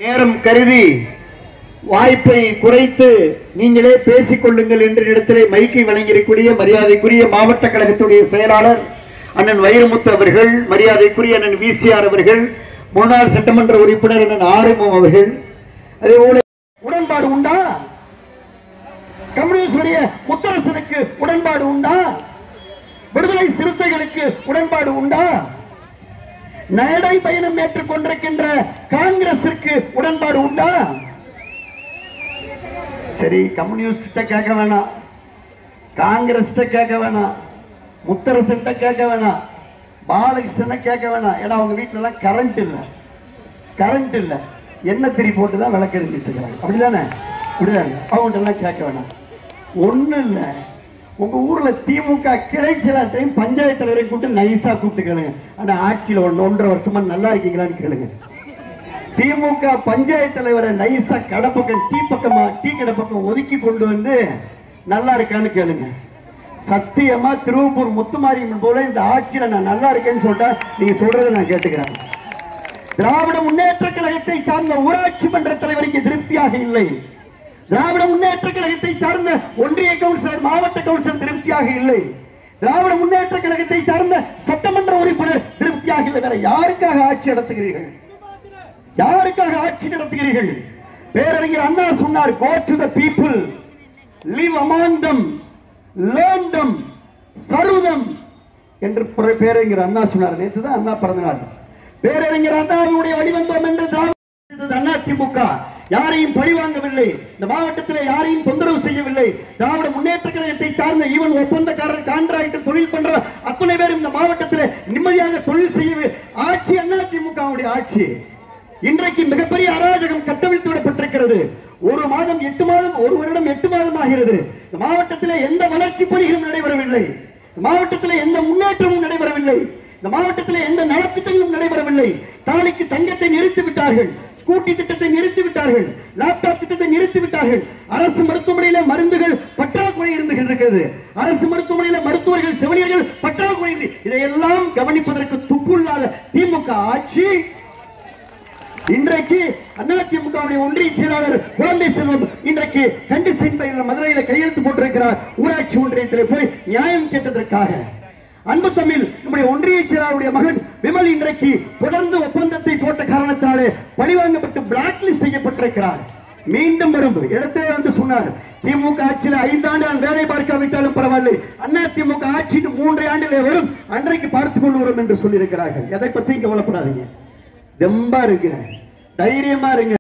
நேரம் கருதி வாய்ப்பை குறைத்து நீங்களே பேசிக் கொள்ளுங்கள் என்ற இடத்திலே மைக்கை வழங்கியிருக்கூடிய மரியாதைக்குரிய மாவட்ட கழகத்துடைய செயலாளர் அண்ணன் வைரமுத்து அவர்கள் மரியாதைக்குரிய அண்ணன் விசிஆர் அவர்கள் முன்னாள் சட்டமன்ற உறுப்பினர் அண்ணன் ஆறுமுகம் அவர்கள் அதே போல உடன்பாடு உண்டா கம்யூனிஸ்டுடைய முத்தரசனுக்கு உடன்பாடு உண்டா விடுதலை சிறுத்தைகளுக்கு உடன்பாடு உண்டா நடை பயணம் ஏற்றுக்கொண்டிருக்கின்ற காங்கிரசிற்கு உடன்பாடு உண்டா சரி கம்யூனிஸ்ட கேட்க வேணாம் காங்கிரஸ்ட கேட்க வேணாம் முத்தரசன்ட்ட கேட்க வேணாம் பாலகிருஷ்ணனை கேட்க வேணாம் ஏன்னா அவங்க வீட்டுல எல்லாம் கரண்ட் இல்ல கரண்ட் இல்ல எண்ணெய் திரி போட்டு தான் விளக்கு எரிஞ்சிட்டு இருக்காங்க அப்படிதானே அப்படிதானே அவங்கள்ட்ட எல்லாம் கேட்க வேணாம் ஒண்ணும் இல்ல உங்க ஊர்ல திமுக கிளை செயலாளரையும் பஞ்சாயத்து தலைவரையும் கூப்பிட்டு நைஸா கூப்பிட்டு கேளுங்க ஆனா ஆட்சியில ஒன்று ஒன்றரை வருஷமா நல்லா இருக்கீங்களான்னு கேளுங்க திமுக பஞ்சாயத்து தலைவரை நைஸா கடப்பக்கம் டீ பக்கமா டீ கடை பக்கம் ஒதுக்கி கொண்டு வந்து நல்லா இருக்கான்னு கேளுங்க சத்தியமா திருவப்பூர் முத்துமாரியம்மன் போல இந்த ஆட்சியில நான் நல்லா இருக்கேன்னு சொல்லிட்டா நீங்க சொல்றதை நான் கேட்டுக்கிறேன் திராவிட முன்னேற்ற கழகத்தை சார்ந்த ஊராட்சி மன்ற தலைவருக்கு திருப்தியாக இல்லை திராவிட முன்னேற்ற கழகத்தை சார்ந்த ஒன்றிய கவுன்சிலர் மாவட்ட கவுன்சிலர் திருப்தியாக இல்லை திராவிட முன்னேற்ற கழகத்தை சார்ந்த சட்டமன்ற உறுப்பினர் திருப்தியாக இல்லை வேற யாருக்காக ஆட்சி நடத்துகிறீர்கள் யாருக்காக ஆட்சி நடத்துகிறீர்கள் பேரறிஞர் அண்ணா சொன்னார் go to the people live among them learn them serve them என்று பிற- பேரறிஞர் அண்ணா சொன்னார் நேற்று தான் அண்ணா பிறந்த நாள் பேரறிஞர் அண்ணாவுடைய வழிவந்தோம் என்று திராவிட அண்ணா திமுக யாரையும் பழிவாங்கவில்லை இந்த மாவட்டத்தில் யாரையும் தொந்தரவு செய்யவில்லை திராவிட முன்னேற்ற கழகத்தை சார்ந்த ஈவன் ஒப்பந்தக்காரர் கான்ட்ராக்டர் தொழில் பண்ற அத்தனை பேரும் இந்த மாவட்டத்தில் நிம்மதியாக தொழில் செய்ய ஆட்சி அண்ணா திமுகவுடைய ஆட்சி இன்றைக்கு மிகப்பெரிய அராஜகம் கட்டவிழ்த்து விடப்பட்டிருக்கிறது ஒரு மாதம் எட்டு மாதம் ஒரு வருடம் எட்டு மாதம் ஆகிறது இந்த மாவட்டத்தில் எந்த வளர்ச்சி பணிகளும் நடைபெறவில்லை இந்த மாவட்டத்தில் எந்த முன்னேற்றமும் நடைபெறவில்லை இந்த மாவட்டத்தில் எந்த நலத்திட்டங்களும் நடைபெறவில்லை தாலிக்கு தங்கத்தை நிறுத்தி விட்டார்கள் ஸ்கூட்டி திட்டத்தை நிறுத்தி விட்டார்கள் லேப்டாப் திட்டத்தை நிறுத்தி விட்டார்கள் அரசு மருத்துவமனையில மருந்துகள் பற்றாக்குறை இருந்து இருக்கிறது அரசு மருத்துவமனையில மருத்துவர்கள் செவிலியர்கள் பற்றாக்குறை இருந்து- இதையெல்லாம் கவனிப்பதற்கு துப்புள்ளாத திமுக ஆட்சி இன்றைக்கு அதிமுகவுடைய ஒன்றிய செயலாளர் குழந்தை செல்வம் இன்றைக்கு கண்டிசன் பயில மதுரையில கையெழுத்து போட்டிருக்கிறார் ஊராட்சி ஒன்றியத்தில் போய் நியாயம் கேட்டதற்காக அன்பு தமிழ் நம்முடைய ஒன்றிய செயலாளருடைய மகன் விமல் இன்றைக்கு தொடர்ந்து ஒப்பந்தத்தை போட்ட காரணத்தாலே பழிவாங்கப்பட்டு பிளாக் லிஸ்ட் செய்யப்பட்டிருக்கிறார் மீண்டும் வரும் இடத்திலே வந்து சொன்னார் திமுக ஆட்சியில் ஐந்தாண்டு நான் வேலை பார்க்காவிட்டாலும் பரவாயில்லை அண்ணா திமுக ஆட்சி இன்னும் மூன்று ஆண்டிலே வரும் அன்றைக்கு பார்த்துக் கொள்வோம் என்று சொல்லியிருக்கிறார்கள் எதை பத்தி கவலைப்படாதீங்க தெம்பா இருங்க தைரியமா இருங்க